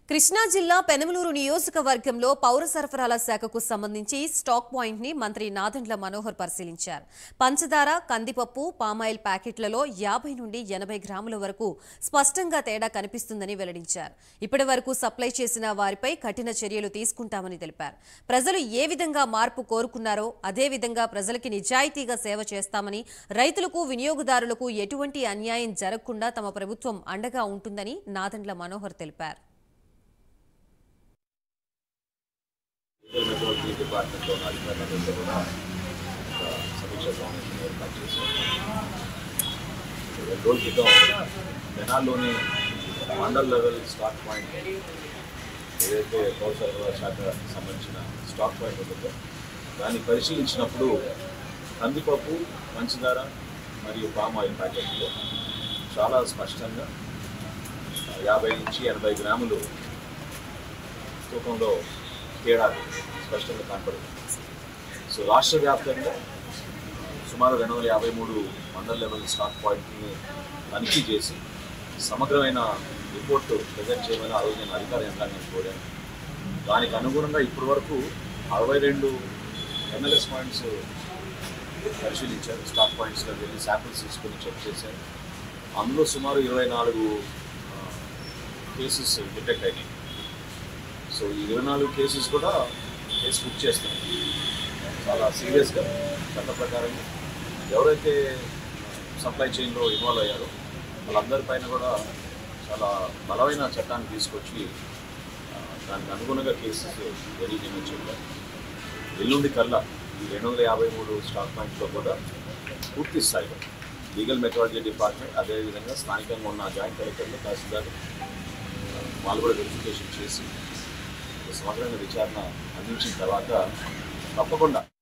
కృష్ణా జిల్లా పెనమలూరు నియోజకవర్గంలో పౌర సరఫరాల శాఖకు సంబంధించి స్టాక్ పాయింట్ ని మంత్రి నాదెండ్ల మనోహర్ పరిశీలించారు పంచదార కందిపప్పు పామాయిల్ ప్యాకెట్లలో యాభై నుండి ఎనభై గ్రాముల వరకు స్పష్టంగా తేడా కనిపిస్తుందని వెల్లడించారు ఇప్పటి వరకు సప్లై చేసిన వారిపై కఠిన చర్యలు తీసుకుంటామని తెలిపారు ప్రజలు ఏ విధంగా మార్పు కోరుకున్నారో అదే విధంగా ప్రజలకి నిజాయితీగా సేవ చేస్తామని రైతులకు వినియోగదారులకు ఎటువంటి అన్యాయం జరగకుండా తమ ప్రభుత్వం అండగా ఉంటుందని నాదెండ్ల మనోహర్ తెలిపారు రీజనల్ మెట్రాలజీ డిపార్ట్మెంట్లో ఉన్న అధికారులందరితో కూడా ఒక సమీక్ష సమావేశం ఏర్పాటు చేశారు రెండు రోజుల క్రితం తెనాల్లోని మండల్ లెవెల్ స్టాక్ పాయింట్ ఏదైతే పౌర సరఫరా శాఖ సంబంధించిన స్టాక్ పాయింట్ ఉంటుందో దాన్ని పరిశీలించినప్పుడు కందిపప్పు పంచదార మరియు పామ్ ఆయిల్ ప్యాకెట్లో చాలా స్పష్టంగా యాభై నుంచి ఎనభై గ్రాములు తూకంలో తేడా స్పష్టంగా కనపడుతుంది సో రాష్ట్ర వ్యాప్తంగా సుమారు రెండు వందల యాభై మూడు మండల లెవెల్ స్టాక్ పాయింట్ని తనిఖీ చేసి సమగ్రమైన రిపోర్టు ప్రజెంట్ చేయమని ఆ రోజు నేను అధికార యంత్రాంగాన్ని కోరాను దానికి అనుగుణంగా ఇప్పటి వరకు అరవై రెండు ఎంఎల్ఎస్ పాయింట్స్ పరిశీలించారు స్టాక్ పాయింట్స్లో వెళ్ళి శాంపిల్స్ తీసుకొని చెక్ చేశారు అందులో సుమారు ఇరవై నాలుగు కేసెస్ డిటెక్ట్ అయినాయి సో ఈ ఇరవై నాలుగు కేసెస్ కూడా కేసు బుక్ చేస్తాం చాలా సీరియస్గా చట్ట ప్రకారం ఎవరైతే సప్లై చైన్లో ఇన్వాల్వ్ అయ్యారో వాళ్ళందరిపైన కూడా చాలా బలమైన చట్టాన్ని తీసుకొచ్చి ఆ, దానికి అనుగుణంగా కేసెస్ రెడీ చేయమని చెప్పారు ఎల్లుండి కల్లా ఈ రెండు వందల యాభై మూడు స్టాక్ పాయింట్స్లో కూడా పూర్తి స్థాయిలో లీగల్ మెట్రాలజీ డిపార్ట్మెంట్ అదేవిధంగా స్థానికంగా ఉన్న జాయింట్ కలెక్టర్లు తహసీల్దార్ వాళ్ళు కూడా వెరిఫికేషన్ చేసి సమగ్రమైన విచారణ అందించిన తర్వాత తప్పకుండా